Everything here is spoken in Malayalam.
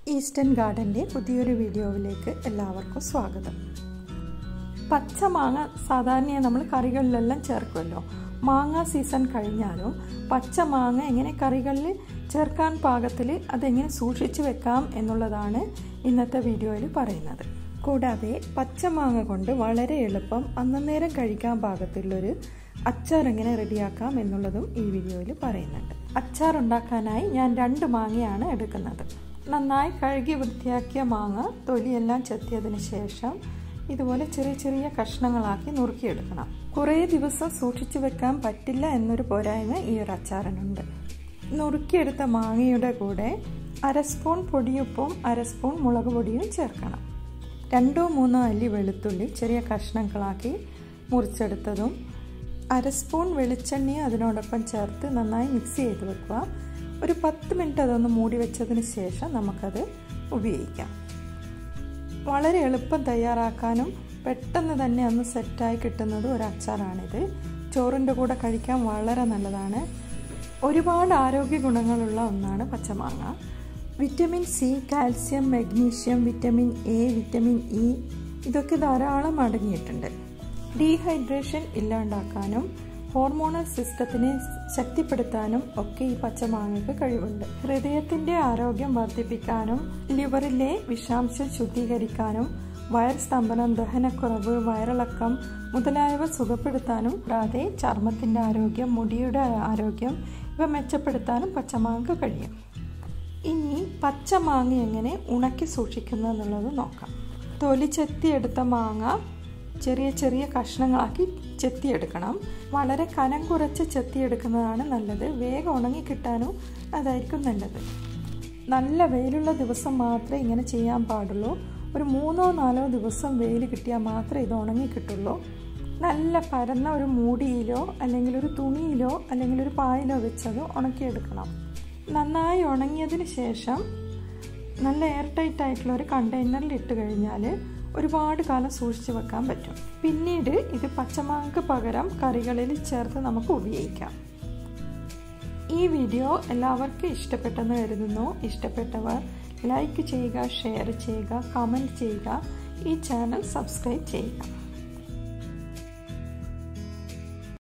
ഈസ്റ്റേൺ ഗാർഡൻ്റെ പുതിയൊരു വീഡിയോയിലേക്ക് എല്ലാവർക്കും സ്വാഗതം പച്ച മാങ്ങ സാധാരണ നമ്മൾ കറികളിലെല്ലാം ചേർക്കുമല്ലോ മാങ്ങ സീസൺ കഴിഞ്ഞാലും പച്ച മാങ്ങ എങ്ങനെ കറികളിൽ ചേർക്കാൻ പാകത്തിൽ അതെങ്ങനെ സൂക്ഷിച്ചു വെക്കാം എന്നുള്ളതാണ് ഇന്നത്തെ വീഡിയോയിൽ പറയുന്നത് കൂടാതെ പച്ചമാങ്ങ കൊണ്ട് വളരെ എളുപ്പം അന്നേരം കഴിക്കാൻ പാകത്തിലുള്ളൊരു അച്ചാർ എങ്ങനെ റെഡിയാക്കാം എന്നുള്ളതും ഈ വീഡിയോയിൽ പറയുന്നുണ്ട് അച്ചാർ ഉണ്ടാക്കാനായി ഞാൻ രണ്ട് മാങ്ങയാണ് എടുക്കുന്നത് നന്നായി കഴുകി വൃത്തിയാക്കിയ മാങ്ങ തൊലിയെല്ലാം ചെത്തിയതിന് ശേഷം ഇതുപോലെ ചെറിയ ചെറിയ കഷ്ണങ്ങളാക്കി നുറുക്കിയെടുക്കണം കുറേ ദിവസം സൂക്ഷിച്ചു വെക്കാൻ പറ്റില്ല എന്നൊരു പോരായ്മ ഈ ഒരു അച്ചാറിനുണ്ട് നുറുക്കിയെടുത്ത മാങ്ങയുടെ കൂടെ അര സ്പൂൺ പൊടിയുപ്പും അര സ്പൂൺ മുളക് പൊടിയും ചേർക്കണം രണ്ടോ മൂന്നോ അല്ലി വെളുത്തുള്ളി ചെറിയ കഷ്ണങ്ങളാക്കി മുറിച്ചെടുത്തതും അര സ്പൂൺ വെളിച്ചെണ്ണയും അതിനോടൊപ്പം ചേർത്ത് നന്നായി മിക്സ് ചെയ്ത് വെക്കുക ഒരു പത്ത് മിനിറ്റ് അതൊന്ന് മൂടി വെച്ചതിന് ശേഷം നമുക്കത് ഉപയോഗിക്കാം വളരെ എളുപ്പം തയ്യാറാക്കാനും പെട്ടെന്ന് തന്നെ ഒന്ന് സെറ്റായി കിട്ടുന്നത് ഒരു അച്ചാറാണിത് ചോറിൻ്റെ കൂടെ കഴിക്കാൻ വളരെ നല്ലതാണ് ഒരുപാട് ആരോഗ്യ ഗുണങ്ങളുള്ള ഒന്നാണ് പച്ചമാങ്ങ vitamin C calcium magnesium vitamin A vitamin E ഇതൊക്കെ ധാരാളം അടങ്ങിയിട്ടുണ്ട് ഡീഹൈഡ്രേഷൻ ഇല്ലാണ്ടാക്കാനും ഹോർമോണൽ സിസ്റ്റത്തിനെ ശക്തിപ്പെടുത്താനും ഒക്കെ ഈ പച്ചമാങ്ങയ്ക്ക് കഴിവുണ്ട് ഹൃദയത്തിന്റെ ആരോഗ്യം വർദ്ധിപ്പിക്കാനും ലിവറിലെ വിഷാംശം ശുദ്ധീകരിക്കാനും വയർ സ്തംഭനം ദഹനക്കുറവ് വയറിളക്കം മുതലായവ സുഖപ്പെടുത്താനും കൂടാതെ ചർമ്മത്തിന്റെ ആരോഗ്യം മുടിയുടെ ആരോഗ്യം ഇവ മെച്ചപ്പെടുത്താനും പച്ചമാങ്ങ കഴിയും ഇനി പച്ചമാങ്ങ എങ്ങനെ ഉണക്കി സൂക്ഷിക്കുന്നു എന്നുള്ളത് നോക്കാം തൊലി ചെത്തിയെടുത്ത മാങ്ങ ചെറിയ ചെറിയ കഷ്ണങ്ങളാക്കി ചെത്തിയെടുക്കണം വളരെ കനം കുറച്ച് ചെത്തിയെടുക്കുന്നതാണ് നല്ലത് വേഗം ഉണങ്ങി കിട്ടാനും അതായിരിക്കും നല്ലത് നല്ല വെയിലുള്ള ദിവസം മാത്രമേ ഇങ്ങനെ ചെയ്യാൻ പാടുള്ളൂ ഒരു മൂന്നോ നാലോ ദിവസം വെയിൽ കിട്ടിയാൽ മാത്രമേ ഇത് ഉണങ്ങി കിട്ടുള്ളൂ നല്ല പരന്ന ഒരു മൂടിയിലോ അല്ലെങ്കിൽ ഒരു തുണിയിലോ അല്ലെങ്കിൽ ഒരു പായിലോ വെച്ചത് ഉണക്കിയെടുക്കണം നന്നായി ഉണങ്ങിയതിന് ശേഷം നല്ല എയർ ടൈറ്റ് ആയിട്ടുള്ള ഒരു കണ്ടെയ്നറിൽ ഇട്ട് കഴിഞ്ഞാൽ ഒരുപാട് കാലം സൂക്ഷിച്ചു വെക്കാൻ പറ്റും പിന്നീട് ഇത് പച്ചമാങ്ങക്ക് പകരം കറികളിൽ ചേർത്ത് നമുക്ക് ഉപയോഗിക്കാം ഈ വീഡിയോ എല്ലാവർക്കും ഇഷ്ടപ്പെട്ടെന്ന് കരുതുന്നു ഇഷ്ടപ്പെട്ടവർ ലൈക്ക് ചെയ്യുക ഷെയർ ചെയ്യുക കമൻറ്റ് ചെയ്യുക ഈ ചാനൽ സബ്സ്ക്രൈബ് ചെയ്യുക